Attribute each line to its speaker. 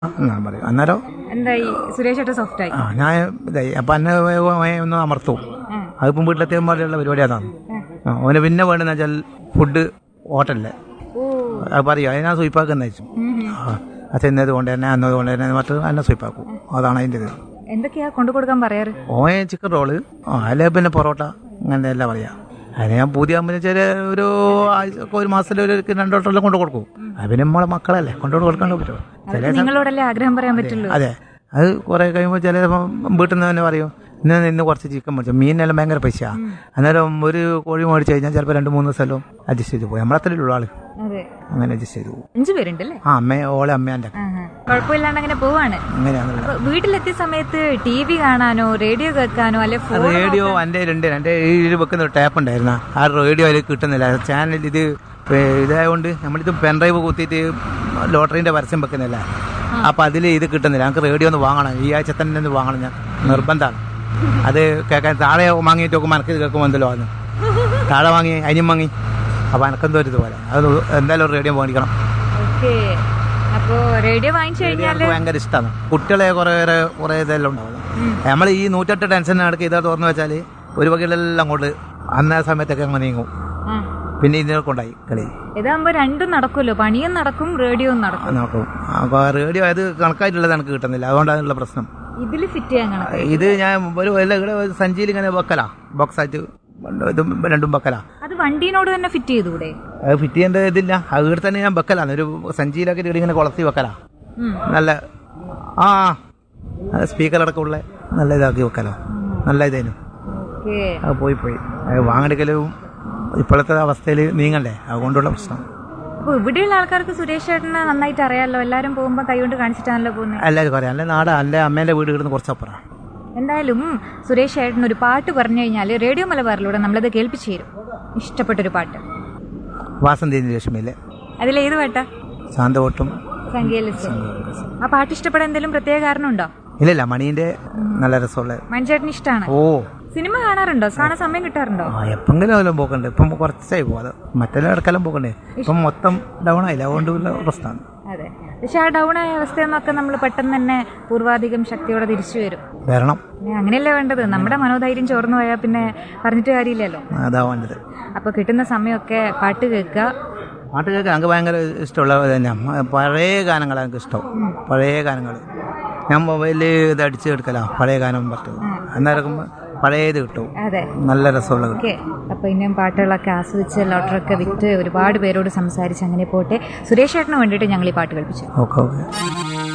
Speaker 1: എന്നാ പറയും അന്നേരം
Speaker 2: എന്തായി സുരേഷ് ഏട്ടൻ സോഫ്റ്റ് ആയി
Speaker 1: ആ ഞാൻ ഇതായി അപ്പം അന്നെ വേഗമായി ഒന്ന് അമർത്തും അതിപ്പം വീട്ടിലെത്തിയ പോലെയുള്ള പരിപാടി അതാണ് ആ അവന് പിന്നെ വേണ്ടതെന്ന് വെച്ചാൽ ഫുഡ് ഹോട്ടലില്
Speaker 2: ഓ
Speaker 1: അത് പറയും അതിനാ സ്വീപ്പാക്കുന്ന വെച്ചു ആ അത് ഇന്നത് കൊണ്ട് തന്നെ അന്നത് കൊണ്ട് തന്നെ മറ്റു എന്നെ സ്വീപ്പാക്കും അതാണ് അതിൻ്റെ ഇത്
Speaker 2: എന്തൊക്കെയാ കൊണ്ടു കൊടുക്കാൻ പറയാറ്
Speaker 1: ഓയ ചിക്കൻ റോള് ആ അല്ലെ പിന്നെ പൊറോട്ട അങ്ങനെ എല്ലാം പറയാം അതിന് ഞാൻ പുതിയ അമ്മ ചില ഒരു ആഴ്ച ഒരു മാസത്തിൽ ഒരു രണ്ടോട്ടെല്ലാം കൊണ്ട് കൊടുക്കും അത് പിന്നെ നമ്മളെ മക്കളല്ലേ കൊണ്ടുകൊണ്ട് കൊടുക്കാൻ പറ്റുമോ ചില
Speaker 2: അവർക്ക് നിങ്ങളോടല്ലേ ആഗ്രഹം പറയാൻ പറ്റുള്ളൂ
Speaker 1: അതെ അത് കുറെ കഴിയുമ്പോൾ ചില വീട്ടിൽ നിന്ന് തന്നെ പറയും ഇന്ന് ഇന്ന് കുറച്ച് ചിക്കൻ മേടിച്ചു മീനെല്ലാം ഭയങ്കര പൈസയാണ് അന്നേരം ഒരു കോഴി മേടിച്ച് കഴിഞ്ഞാൽ ചിലപ്പോൾ രണ്ട് മൂന്ന് ദിവസമെല്ലാം അഡ്ജസ്റ്റ് ചെയ്ത് പോകും നമ്മളത്രയുള്ള ആള്
Speaker 2: അതെ
Speaker 1: അങ്ങനെ അഡ്ജസ്റ്റ് ചെയ്ത് പോകും
Speaker 2: അഞ്ചു പേരുണ്ടല്ലേ
Speaker 1: ആ അമ്മ ഓളെ അമ്മേൻ്റെ
Speaker 2: ആഹാ. കുഴപ്പമില്ലാണ്ട് അങ്ങനെ പോവാണ്
Speaker 1: അങ്ങനെയാണല്ലോ
Speaker 2: അപ്പൊ വീട്ടിലെത്തിയ സമയത്ത് ടി വി കാണാനോ റേഡിയോ കേൾക്കാനോ അല്ലെ ഫോൺ
Speaker 1: റേഡിയോ എൻ്റെ ഉണ്ട് എൻ്റെ ഈ വെക്കുന്ന ഒരു ടാപ്പ് ഉണ്ടായിരുന്ന ആ റേഡിയോ അതിൽ കിട്ടുന്നില്ല ചാനൽ ഇത് പേ- ഇതായതുകൊണ്ട് നമ്മളിത് പെൻഡ്രൈവ് കുത്തിയിട്ട് ലോട്ടറിൻ്റെ പരസ്യം വെക്കുന്നില്ല അപ്പം അതിൽ ഇത് കിട്ടുന്നില്ല നമുക്ക് റേഡിയോ ഒന്ന് വാങ്ങണം ഈ ആഴ്ച തന്നെ ഒന്ന് വാങ്ങണം ഞാൻ നിർബന്ധമാണ് അത് കേൾക്കാൻ താഴെ വാങ്ങിയിട്ട് നോക്കുമ്പോൾ എനിക്ക് ഇത് കേൾക്കുമ്പോൾ എന്തല്ലോ ആണ് താഴെ വാങ്ങി അനിയും വാങ്ങി അപ്പോൾ എനക്കെന്തോ ഒരു ഇതുപോലെ അത് എന്തായാലും ഒരു റേഡിയോ മേടിക്കണം
Speaker 2: ഓക്കെ അപ്പോ റേഡിയോ വാങ്ങിച്ചു
Speaker 1: റേഡിയോ
Speaker 2: കഴിഞ്ഞാല്
Speaker 1: എനിക്ക് ഭയങ്കര ഇഷ്ടമാണ് കുട്ടികളെ കുറേ കുറേ ഇതെല്ലാം ഉണ്ടാവും നമ്മൾ ഈ നൂറ്റെട്ട് ടെൻഷൻ നടക്കി ഇതാ തുറന്നു വെച്ചാൽ ഒരു വകയിലെല്ലാം അങ്ങോട്ട് അന്ന സമയത്തൊക്കെ അങ്ങ് നീങ്ങും
Speaker 2: ആ.
Speaker 1: പിന്നെ ഇതിനെ കൊണ്ടായി കളി
Speaker 2: ഇതാകുമ്പോ രണ്ടും നടക്കുമല്ലോ പണിയും നടക്കും റേഡിയോയും നടക്കും
Speaker 1: നോക്കും അപ്പോൾ റേഡിയോ അത് കണക്കായിട്ടുള്ളത് എനിക്ക് കിട്ടുന്നില്ല അതുകൊണ്ടാണുള്ള പ്രശ്നം
Speaker 2: ഇതില് ഫിറ്റ് ചെയ്യാൻ കണക്ക്
Speaker 1: ഇത് ഞാൻ ഒരു എല്ലാം ഇവിടെ ഒരു സഞ്ചിയിൽ ഇങ്ങനെ വെക്കലാ ബോക്സ് ആയിട്ട് ഇതും രണ്ടും വെക്കലാ
Speaker 2: അത് വണ്ടീനോട് തന്നെ ഫിറ്റ് ചെയ്തുകൂടെ
Speaker 1: അത് ഫിറ്റ് ചെയ്യേണ്ട ഇതില്ല അത് ഇവിടെ തന്നെ ഞാൻ വെക്കലാണ് ഒരു സഞ്ചിയിലൊക്കെ ഇവിടെ ഇങ്ങനെ കുളത്തി വെക്കലാ
Speaker 2: ഉം.
Speaker 1: നല്ല ആ സ്പീക്കറടക്കം ഉള്ള നല്ല ഇതാക്കി വെക്കലോ നല്ല ഇതേനു
Speaker 2: ഓക്കെ
Speaker 1: അത് പോയി പോയി അത് വാങ്ങെടുക്കലും ഇപ്പോഴത്തെ അവസ്ഥയിൽ നീങ്ങണ്ടേ അതുകൊണ്ടുള്ള പ്രശ്നം
Speaker 2: അപ്പൊ ഇവിടെയുള്ള ആൾക്കാർക്ക് സുരേഷ് ചേട്ടനെ നന്നായിട്ട് അറിയാലോ എല്ലാരും പോകുമ്പോ കൈകൊണ്ട് കാണിച്ചിട്ടാണല്ലോ പോകുന്നത്
Speaker 1: എല്ലാവരും പറയാം അല്ലെ നാട് അല്ലെ അമ്മേൻ്റെ വീട് കിടന്ന് കുറച്ചപ്പുറം
Speaker 2: എന്തായാലും സുരേഷ് ചേട്ടൻ ഒരു പാട്ട് പറഞ്ഞു കഴിഞ്ഞാൽ റേഡിയോ മലബാറിലൂടെ നമ്മളത് കേൾപ്പിച്ചു തരും ഇഷ്ടപ്പെട്ടൊരു പാട്ട്
Speaker 1: വാസന്തി ലക്ഷ്മിയിലെ
Speaker 2: അതിലേത് പാട്ടാ
Speaker 1: ശാന്തവോട്ടും
Speaker 2: സംഗീതലിസം ആ പാട്ട് ഇഷ്ടപ്പെടാൻ എന്തെങ്കിലും പ്രത്യേക കാരണമുണ്ടോ
Speaker 1: ഇല്ലില്ല മണീൻ്റെ നല്ല രസമുള്ള
Speaker 2: മനുചേട്ടന് ഇഷ്ടമാണ്
Speaker 1: ഓ
Speaker 2: സിനിമ കാണാറുണ്ടോ കാണാൻ സമയം കിട്ടാറുണ്ടോ
Speaker 1: ആ എപ്പെങ്കിലും എല്ലാം പോക്കണ്ട് ഇപ്പം കുറച്ചായി പോകും അത് മറ്റെല്ലാം ഇടക്കെല്ലാം പോക്കണ്ടേ ഇപ്പം മൊത്തം ഡൗൺ ആയില്ല അതുകൊണ്ടുള്ള പ്രശ്നമാണ്
Speaker 2: അതെ പക്ഷെ ആ ഡൗൺ ആയ അവസ്ഥയിൽ നിന്നൊക്കെ നമ്മൾ പെട്ടെന്ന് തന്നെ പൂർവാധികം ശക്തിയോടെ തിരിച്ചു വരും
Speaker 1: വരണം
Speaker 2: പിന്നെ അങ്ങനെയല്ലേ വേണ്ടത് നമ്മുടെ മനോധൈര്യം ചോർന്നു പോയാൽ പിന്നെ പറഞ്ഞിട്ട് കാര്യമില്ലല്ലോ
Speaker 1: അതാ വേണ്ടത്
Speaker 2: അപ്പൊ കിട്ടുന്ന സമയമൊക്കെ പാട്ട് കേൾക്കുക
Speaker 1: പാട്ട് കേൾക്കാൻ എനിക്ക് ഭയങ്കര ഇഷ്ടമുള്ള തന്നെ പഴയ ഗാനങ്ങളാണ് എനിക്ക് ഇഷ്ടം പഴയ ഗാനങ്ങൾ ഞാൻ മൊബൈലിൽ ഇത് അടിച്ച് എടുക്കലാ പഴയ ഗാനം പറ്റും അന്നേരം പഴയത് കിട്ടും
Speaker 2: അതെ
Speaker 1: നല്ല രസമുള്ള കിട്ടും
Speaker 2: ഓക്കെ അപ്പൊ ഇനിയും പാട്ടുകളൊക്കെ ആസ്വദിച്ച് ലോട്ടറൊക്കെ വിറ്റ് ഒരുപാട് പേരോട് സംസാരിച്ച് അങ്ങനെ പോട്ടെ സുരേഷ് ചേട്ടന് വേണ്ടിയിട്ട് ഞങ്ങൾ ഈ പാട്ട് കളിപ്പിച്ചു
Speaker 1: ഓക്കെ ഓക്കെ